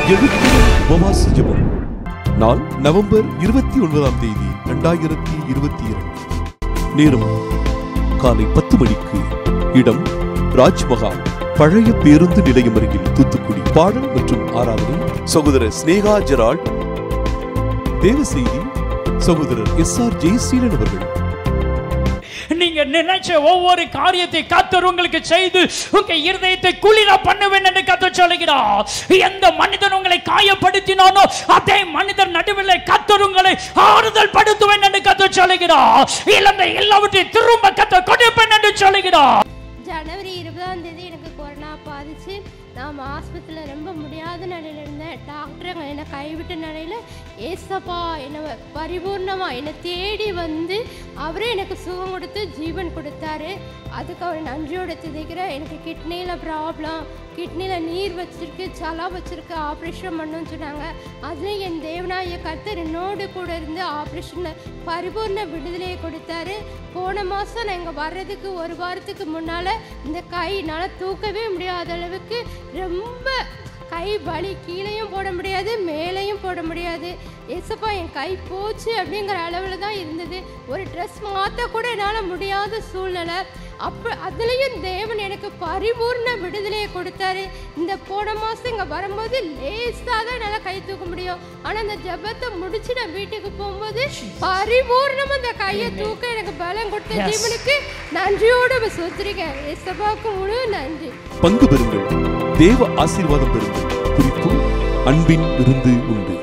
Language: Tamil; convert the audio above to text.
எழுத்து உபவாச ஜெபம் நாள் நவம்பர் இருபத்தி ஒன்பதாம் தேதி இரண்டாயிரத்தி இருபத்தி இரண்டு நேரம் காலை பத்து மணிக்கு இடம் ராஜ்மஹால் பழைய பேருந்து நிலையம் அருகில் தூத்துக்குடி பாடல் மற்றும் ஆராதனை சகோதரர் ஸ்னேகா ஜெரால்ட் தேவ செய்தி சகோதரர் எஸ் ஆர் ஜெயசீலன் அவர்கள் நீங்க நினைச்ச ஒவ்வொரு காரியத்தை கத்தர் உங்களுக்கு செய்து உங்க இருதயத்தை குளிர பண்ணுவேன் என்று கத்தர் சொல்லுகிறார் எந்த மனிதன் உங்களை காயப்படுத்தினானோ அதே மனிதன் நடுவில் கத்தர் உங்களை ஆறுதல் படுத்துவேன் என்று கத்தர் சொல்லுகிறார் இழந்த எல்லாவற்றையும் திரும்ப கத்தர் கொடுப்பேன் என்று சொல்லுகிறார் ஜனவரி இருபதாம் தேதி எனக்கு கொரோனா பாதிச்சு நான் ஆஸ்பத்திரியில் ரொம்ப முடியாத நிலையில இருந்தேன் டாக்டருங்க என்னை கைவிட்ட நிலையில் ஏசப்பா என்னை பரிபூர்ணமாக என்னை தேடி வந்து அவரே எனக்கு சுகம் கொடுத்து ஜீவன் கொடுத்தாரு அதுக்கு அவர் நன்றியோட திதைக்கிறேன் எனக்கு கிட்னியில் ப்ராப்ளம் கிட்னியில் நீர் வச்சிருக்கு சலா வச்சிருக்கு ஆப்ரேஷன் பண்ணணும்னு சொன்னாங்க அதுலேயும் என் தேவனாய கர்த்தர் என்னோடு கூட இருந்து ஆப்ரேஷனில் பரிபூர்ண விடுதலையை கொடுத்தாரு போன மாதம் நான் இங்கே வர்றதுக்கு ஒரு வாரத்துக்கு முன்னால் இந்த கை என்னால் தூக்கவே முடியாத அளவுக்கு ரொம்ப கை வலி கீழேயும் போட முடியாது மேலேயும் போட முடியாது ஏசப்பா என் கை போச்சு அப்படிங்கிற அளவில் தான் இருந்தது ஒரு ட்ரெஸ் மாற்ற கூட என்னால் முடியாத சூழ்நிலை அப்போ அதுலேயும் தேவன் எனக்கு பரிபூர்ண விடுதலையை கொடுத்தாரு இந்த போன மாதம் இங்கே வரும்போது லேசாக தான் என்னால் கை தூக்க முடியும் ஆனால் அந்த ஜெபத்தை முடிச்சு நான் வீட்டுக்கு போகும்போது பரிபூர்ணமாக அந்த கையை தூக்க எனக்கு பலம் கொடுத்த Yes. ஜீவனுக்கு நன்றியோடு சொத்திருக்கேன் ஏசப்பாவுக்கு முழு நன்றி பங்கு பெறுங்கள் தேவ ஆசீர்வாதம் பெறுங்கள் குறிப்பு அன்பின் விருந்து உண்டு